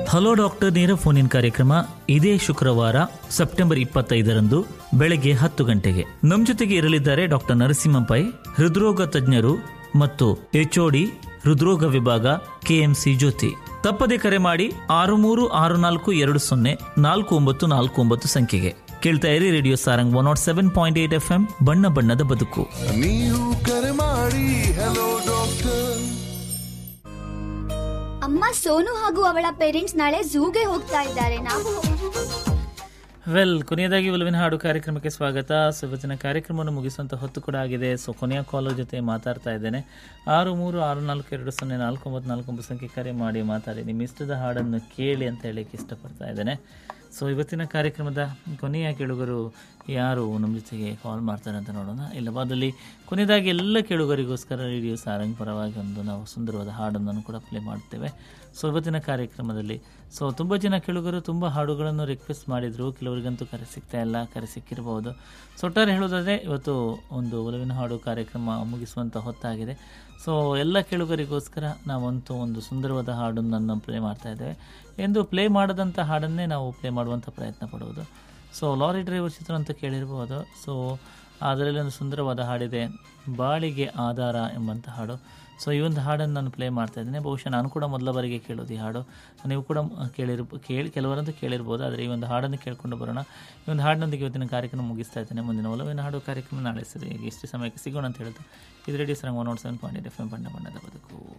hello doctor ನೇರ phone in ಕಾರ್ಯಕ್ರಮ ಇದೇ ಶುಕ್ರವಾರ ಸೆಪ್ಟೆಂಬರ್ ಇಪ್ಪತ್ತೈದರಂದು ಬೆಳಗ್ಗೆ ಹತ್ತು ಗಂಟೆಗೆ ನಮ್ಮ ಜೊತೆಗೆ ಇರಲಿದ್ದಾರೆ ಡಾಕ್ಟರ್ ನರಸಿಂಹ ಪೈ ಹೃದ್ರೋಗ ತಜ್ಞರು ಮತ್ತು ಎಚ್ಒಡಿ ಹೃದ್ರೋಗ ವಿಭಾಗ ಕೆಎಂಸಿ ಜ್ಯೋತಿ ತಪ್ಪದೆ ಕರೆ ಮಾಡಿ ಆರು ಮೂರು ಆರು ನಾಲ್ಕು ಎರಡು ಸೊನ್ನೆ ನಾಲ್ಕು ಒಂಬತ್ತು ನಾಲ್ಕು ಒಂಬತ್ತು ಸಂಖ್ಯೆಗೆ ಕೇಳ್ತಾ ಇರಿ radio Sarang one nought seven point eight F M ಬಣ್ಣ ಬಣ್ಣದ ಬದುಕು ನೀವು ಕರೆ ಮಾಡಿ ಹೆಲೋ ಡಾಕ್ಟರ್ ಅಮ್ಮ ಸೋನು ಹಾಗೂ ಅವಳ ಪೇರೆಂಟ್ಸ್ ನಾಳೆ ಝೂಗೆ ಹೋಗ್ತಾ ಇದ್ದಾರೆ ನಾವು ವೆಲ್ ಕೊನೆಯದಾಗಿ ಒಲವಿನ ಹಾಡು ಕಾರ್ಯಕ್ರಮಕ್ಕೆ ಸ್ವಾಗತ ಸೊ ಇವತ್ತಿನ ಕಾರ್ಯಕ್ರಮವನ್ನು ಮುಗಿಸುವಂತ ಹೊತ್ತು ಕೂಡ ಆಗಿದೆ ಸೊ ಕೊನೆಯ ಕಾಲರ್ ಜೊತೆ ಮಾತಾಡ್ತಾ ಇದ್ದೇನೆ ಆರು ಮೂರು ಆರು ನಾಲ್ಕು ಎರಡು ಸೊನ್ನೆ ನಾಲ್ಕು ಒಂಬತ್ತು ನಾಲ್ಕು ಒಂಬತ್ತು ಸಂಖ್ಯೆ ಕರೆ ಮಾಡಿ ಮಾತಾಡಿ ನಿಮ್ಮ ಇಷ್ಟದ ಹಾಡನ್ನು ಕೇಳಿ ಅಂತ ಹೇಳಕ್ಕೆ ಇಷ್ಟಪಡ್ತಾ ಇದ್ದೇನೆ ಸೊ ಇವತ್ತಿನ ಕಾರ್ಯಕ್ರಮದ ಕೊನೆಯ ಕೇಳುಗರು ಯಾರು ನಮ್ಮ ಜೊತೆಗೆ ಕಾಲ್ ಮಾಡ್ತಾರೆ ಅಂತ ನೋಡೋಣ ಇಲ್ಲವಾದಲ್ಲಿ ಕೊನೆಯದಾಗಿ ಎಲ್ಲ ಕೇಳುಗರಿಗೋಸ್ಕರ ರೇಡಿಯೋ ಸಾರಂಗ್ ಪರವಾಗಿ ಒಂದು ನಾವು ಸುಂದರವಾದ ಹಾಡನ್ನು ಕೂಡ ಪ್ಲೇ ಮಾಡ್ತೇವೆ ಸೊ ಇವತ್ತಿನ ಕಾರ್ಯಕ್ರಮದಲ್ಲಿ ಸೊ ತುಂಬ ಜನ ಕೇಳುಗರು ತುಂಬ ಹಾಡುಗಳನ್ನು ರಿಕ್ವೆಸ್ಟ್ ಮಾಡಿದರು ಕೆಲವರಿಗಂತೂ ಕರೆ ಸಿಗ್ತಾ ಇಲ್ಲ ಕರೆ ಸಿಕ್ಕಿರಬಹುದು ಸೊ ಒಟ್ಟಾರೆ ಹೇಳೋದಾದರೆ ಇವತ್ತು ಒಂದು ಒಲವಿನ ಹಾಡು ಕಾರ್ಯಕ್ರಮ ಮುಗಿಸುವಂಥ ಹೊತ್ತಾಗಿದೆ ಸೊ ಎಲ್ಲ ಕೇಳುಗರಿಗೋಸ್ಕರ ನಾವಂತೂ ಒಂದು ಸುಂದರವಾದ ಹಾಡನ್ನು ಪ್ಲೇ ಮಾಡ್ತಾ ಇದ್ದೇವೆ ಎಂದು ಪ್ಲೇ ಮಾಡದಂಥ ಹಾಡನ್ನೇ ನಾವು ಪ್ಲೇ ಮಾಡುವಂಥ ಪ್ರಯತ್ನ ಪಡುವುದು ಸೊ ಲಾರಿ ಡ್ರೈವರ್ ಚಿತ್ರ ಅಂತ ಕೇಳಿರ್ಬೋದು ಸೊ ಅದರಲ್ಲಿ ಒಂದು ಸುಂದರವಾದ ಹಾಡಿದೆ ಬಾಳಿಗೆ ಆಧಾರ ಎಂಬಂಥ ಹಾಡು ಸೊ ಈ ಒಂದು ಹಾಡನ್ನು ನಾನು ಪ್ಲೇ ಮಾಡ್ತಾ ಇದ್ದೇನೆ ಬಹುಶಃ ನಾನು ಕೂಡ ಮೊದಲ ಬಾರಿಗೆ ಕೇಳೋದು ಈ ಹಾಡು ನೀವು ಕೂಡ ಕೇಳಿರ್ ಕೇಳಿ ಕೆಲವರಂತೂ ಕೇಳಿರ್ಬೋದು ಆದರೆ ಈ ಒಂದು ಹಾಡನ್ನು ಕೇಳಿಕೊಂಡು ಬರೋಣ ಈ ಒಂದು ಹಾಡಿನೊಂದಿಗೆ ಇವತ್ತಿನ ಕಾರ್ಯಕ್ರಮ ಮುಗಿಸ್ತಾ ಇದ್ದೇನೆ ಮುಂದಿನ ಒಲವಿನ ಹಾಡು ಕಾರ್ಯಕ್ರಮ ನಾಳೆ ಸರಿ ಎಷ್ಟು ಸಮಯಕ್ಕೆ ಸಿಗೋಣ ಅಂತ ಹೇಳ್ತಾ ಇದು radio Sarang one nought seven point F M ಬಣ್ಣ ಬಣ್ಣದ ಬದುಕು